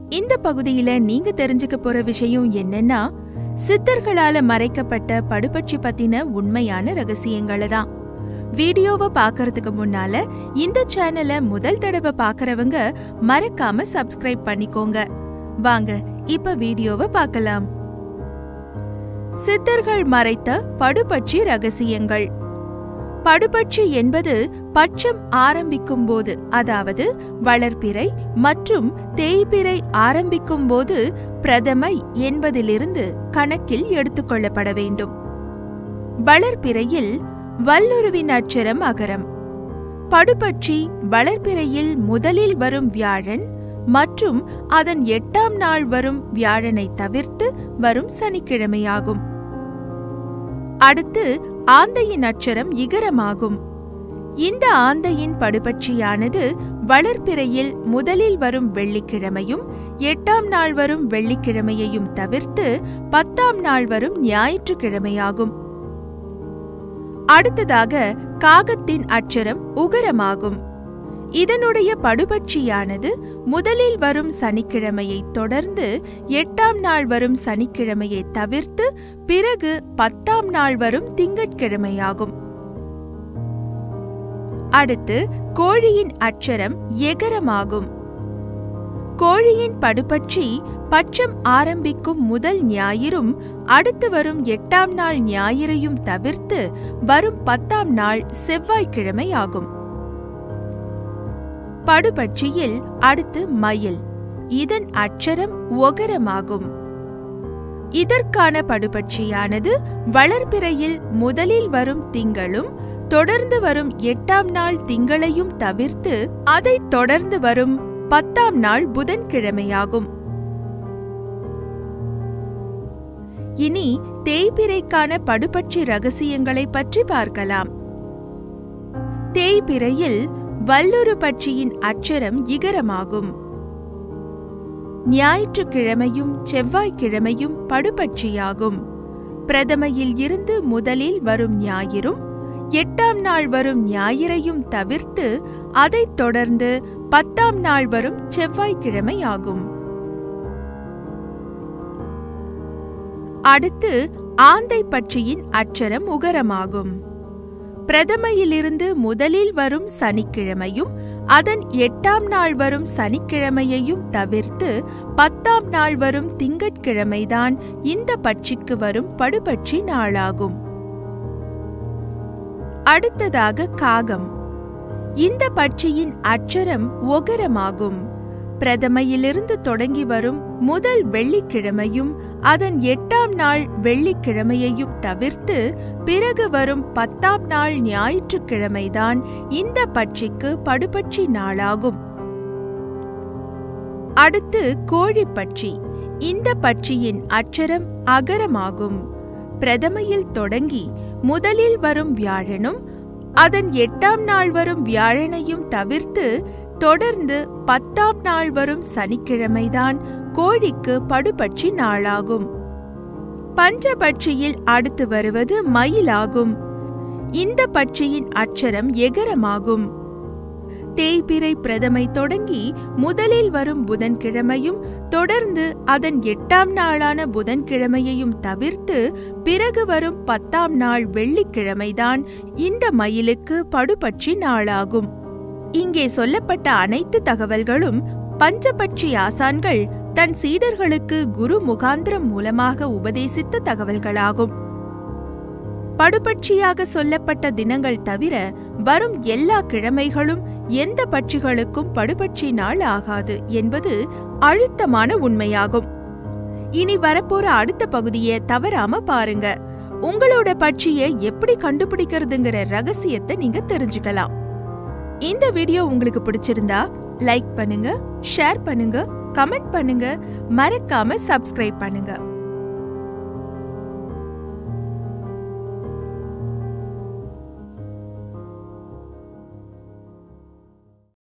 இந்த பகுதியில நீங்க தெரிஞ்சுக்க போற விஷயம் என்னன்னா சித்தர்களால மறைக்கப்பட்ட படுபட்சி பத்தின உண்மையான ரகசியங்களை தான் வீடியோவை பார்க்கறதுக்கு முன்னால இந்த சேனலை முதல் தடவை பார்க்கறவங்க மறக்காம சப்ஸ்கிரைப் பண்ணிக்கோங்க வாங்க இப்ப வீடியோவை பார்க்கலாம் சித்தர்கள் மறைத்த படுபட்சி ரகசியங்கள் படுபட்சி என்பது பட்சம் ஆரம்பிக்கும் போது அதாவது வளர்பிறை மற்றும் தேய்பிறை ஆரம்பிக்கும் போது பிரதமை என்பதிலிருந்து கணக்கில் எடுத்துக்கொள்ளப்பட வேண்டும் வளர்பிறையில் வல்லுருவின் அட்சரம் அகரம் படுபட்சி வளர்பிறையில் முதலில் வரும் வியாழன் மற்றும் அதன் எட்டாம் நாள் வரும் வியாழனை தவிர்த்து வரும் சனிக்கிழமையாகும் அடுத்து ஆந்தையின் அட்சரம் இகரமாகும் இந்த ஆந்தையின் படுபட்சியானது வளர்பிறையில் முதலில் வரும் வெள்ளிக்கிழமையும் எட்டாம் நாள் வரும் வெள்ளிக்கிழமையையும் தவிர்த்து பத்தாம் நாள் வரும் ஞாயிற்றுக்கிழமையாகும் அடுத்ததாக காகத்தின் அட்சரம் உகரமாகும் இதனுடைய படுபட்சியானது முதலில் வரும் சனிக்கிழமையை தொடர்ந்து எட்டாம் நாள் வரும் சனிக்கிழமையை தவிர்த்து பிறகு பத்தாம் நாள் வரும் திங்கட்கிழமையாகும் அடுத்து கோழியின் அட்சரம் எகரமாகும் கோழியின் படுபட்சி பட்சம் ஆரம்பிக்கும் முதல் ஞாயிறும் அடுத்து வரும் எட்டாம் நாள் ஞாயிறையும் தவிர்த்து வரும் பத்தாம் நாள் செவ்வாய்க்கிழமை ஆகும் படுபட்சியில் அடுத்து மயில் இதன் அட்சரம் ஒகரமாகும் இதற்கான படுபட்சியானது வளர்பிறையில் முதலில் வரும் திங்களும் தொடர்ந்து வரும் எட்டாம் நாள் திங்களையும் தவிர்த்து அதைத் தொடர்ந்து வரும் பத்தாம் நாள் புதன்கிழமையாகும் இனி தேய்பிறைக்கான படுபட்சி ரகசியங்களை பற்றி பார்க்கலாம் தேய்பிறையில் வல்லுரு பட்சியின் அட்சரம் இகரமாகும் ஞாயிற்றுக்கிழமையும் செவ்வாய்க்கிழமையும் படுபட்சியாகும் பிரதமையில் இருந்து முதலில் வரும் ஞாயிறும் எட்டாம் நாள் வரும் ஞாயிறையும் தவிர்த்து அதைத் தொடர்ந்து பத்தாம் நாள் வரும் செவ்வாய்க்கிழமை ஆகும் அடுத்து ஆந்தை பட்சியின் அட்சரம் உகரமாகும் பிரதமையிலிருந்து முதலில் வரும் சனிக்கிழமையும் அதன் எட்டாம் நாள் வரும் சனிக்கிழமையையும் தவிர்த்து பத்தாம் நாள் வரும் திங்கட்கிழமைதான் இந்த பட்சிக்கு வரும் படுபட்சி நாளாகும் அடுத்ததாக காகம் இந்த பட்சியின் அட்சரம் ஒகரமாகும் பிரதமையிலிருந்து தொடங்கி வரும் முதல் வெள்ளிக்கிழமையும் அதன் எட்டாம் நாள் வெள்ளிக்கிழமையையும் தவிர்த்து பிறகு வரும் பத்தாம் நாள் ஞாயிற்றுக்கிழமைதான் இந்த பட்சிக்கு படுபட்சி நாளாகும் அடுத்து கோழிப்பட்சி இந்த பட்சியின் அட்சரம் அகரமாகும் பிரதமையில் தொடங்கி முதலில் வரும் வியாழனும் அதன் எட்டாம் நாள் வரும் வியாழனையும் தவிர்த்து தொடர்ந்து பத்தாம் நாள் வரும் சனிக்கிழமைதான் கோழிக்கு படுபட்சி நாளாகும் பஞ்சபட்சியில் அடுத்து வருவது மயிலாகும் இந்த பட்சியின் அட்சரம் எகரமாகும் தேய்பிறை பிரதமை தொடங்கி முதலில் வரும் புதன்கிழமையும் தொடர்ந்து அதன் எட்டாம் நாளான புதன்கிழமையையும் தவிர்த்து பிறகு வரும் பத்தாம் நாள் வெள்ளிக்கிழமைதான் இந்த மயிலுக்கு படுபட்சி நாளாகும் இங்கே சொல்லப்பட்ட அனைத்து தகவல்களும் பஞ்சபட்சி ஆசான்கள் தன் சீடர்களுக்கு குரு முகாந்திரம் மூலமாக உபதேசித்த தகவல்களாகும் படுபட்சியாக சொல்லப்பட்ட தினங்கள் தவிர வரும் எல்லா கிழமைகளும் எந்த பட்சிகளுக்கும் படுபட்சி நாள் ஆகாது என்பது அழுத்தமான உண்மையாகும் இனி வரப்போற அடுத்த பகுதியை தவறாம பாருங்க உங்களோட பட்சியை எப்படி கண்டுபிடிக்கிறதுங்கிற ரகசியத்தை நீங்க தெரிஞ்சுக்கலாம் இந்த வீடியோ உங்களுக்கு பிடிச்சிருந்தா லைக் பண்ணுங்க ஷேர் பண்ணுங்க கமெண்ட் பண்ணுங்க மறக்காம சப்ஸ்கிரைப் பண்ணுங்க